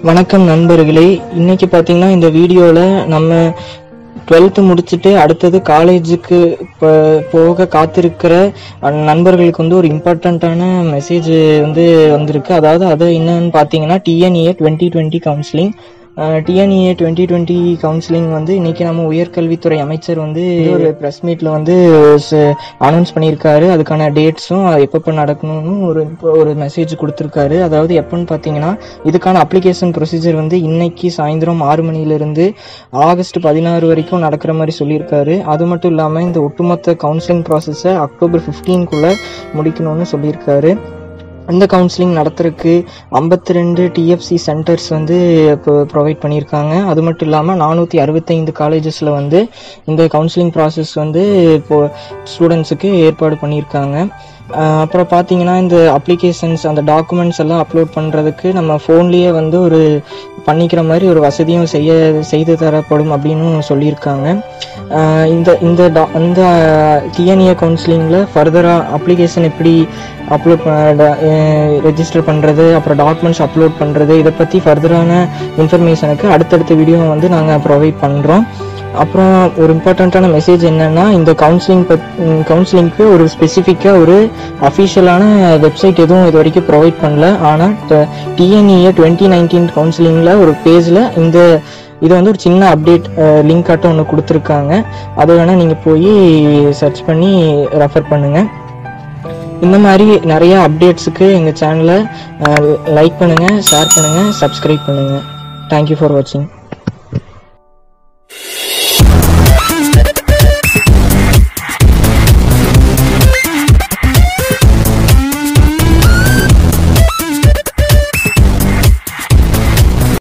வணக்கம் நண்பர்களே இன்னைக்கு பார்த்தீங்கன்னா இந்த வீடியோவில் நம்ம டுவெல்த்து முடிச்சுட்டு அடுத்தது காலேஜுக்கு இப்போ போக காத்திருக்கிற அஹ், நண்பர்களுக்கு வந்து ஒரு இம்பார்ட்டண்ட்டான மெசேஜ் வந்து வந்திருக்கு அதாவது அது என்னன்னு பார்த்தீங்கன்னா DNA twenty twenty counselling DNA twenty twenty counselling வந்து இன்னைக்கு நம்ம உயர்கல்வித்துறை அமைச்சர் வந்து ஒரு ப்ரெஸ் மீட்ல வந்து அனௌன்ஸ் பண்ணியிருக்காரு அதுக்கான டேட்ஸும் எப்பப்போ நடக்கணும்னு ஒரு ஒரு மெசேஜ் கொடுத்துருக்காரு அதாவது எப்போன்னு பார்த்தீங்கன்னா இதுக்கான அப்ளிகேஷன் ப்ரொசீஜர் வந்து இன்னைக்கு சாயந்தரம் ஆறு மணிலிருந்து ஆகஸ்ட் பதினாறு வரைக்கும் நடக்கிற மாதிரி சொல்லியிருக்காரு அது மட்டும் இல்லாமல் இந்த ஒட்டுமொத்த கவுன்சிலிங் ப்ராசஸை அக்டோபர் 15 குள்ள முடிக்கணும்னு சொல்லியிருக்காரு இந்த கவுன்சிலிங் நடத்துறதுக்கு ஐம்பத்தி ரெண்டு டிஎஃப்சி சென்டர்ஸ் வந்து இப்போ ப்ரொவைட் பண்ணியிருக்காங்க அது மட்டும் இல்லாமல் நானூற்றி அறுபத்தைந்து காலேஜஸில் வந்து இந்த கவுன்சிலிங் ப்ராசஸ் வந்து இப்போ ஸ்டூடெண்ட்ஸுக்கு ஏற்பாடு பண்ணியிருக்காங்க ஆஹ் அப்புறம் பார்த்தீங்கன்னா இந்த அப்ளிகேஷன்ஸ் அந்த டாக்குமெண்ட்ஸ் எல்லாம் அப்லோட் பண்ணுறதுக்கு நம்ம ஃபோன்லேயே வந்து ஒரு பண்ணிக்கிற மாதிரி ஒரு வசதியும் செய்ய செய்து தரப்படும் அப்படின்னு சொல்லியிருக்காங்க ஆஹ் இந்த இந்த டா இந்த டிஎன்ஏ கவுன்சிலிங்கில் ஃபர்தராக அப்ளிகேஷன் எப்படி அப்லோட் ரெஜிஸ்டர் பண்ணுறது அப்புறம் டாக்குமெண்ட்ஸ் அப்லோட் பண்ணுறது இதை பற்றி ஃபர்தரான இன்ஃபர்மேஷனுக்கு அடுத்தடுத்த வீடியோ வந்து நாங்கள் ப்ரொவைட் பண்ணுறோம் அப்புறம் ஒரு இம்பார்ட்டண்ட்டான மெசேஜ் என்னன்னா இந்த கவுன்சிலிங் கவுன்சிலிங்க்கு ஒரு ஸ்பெசிஃபிக்காக ஒரு அஃபிஷியலான வெப்சைட் எதுவும் இது வரைக்கும் ப்ரொவைட் பண்ணல ஆனால் டிஎன்இஏ டுவெண்ட்டி நைன்டீன் கவுன்சிலிங்கில் ஒரு பேஜில் இந்த இது வந்து ஒரு சின்ன அப்டேட் லிங்க் ஆட்டம் ஒன்று கொடுத்துருக்காங்க அதை வேணால் நீங்கள் போய் சர்ச் பண்ணி ரெஃபர் பண்ணுங்கள் இந்த மாதிரி நிறைய அப்டேட்ஸுக்கு எங்கள் சேனலை லைக் பண்ணுங்கள் ஷேர் பண்ணுங்கள் சப்ஸ்கிரைப் பண்ணுங்கள் தேங்க்யூ ஃபார் வாட்சிங்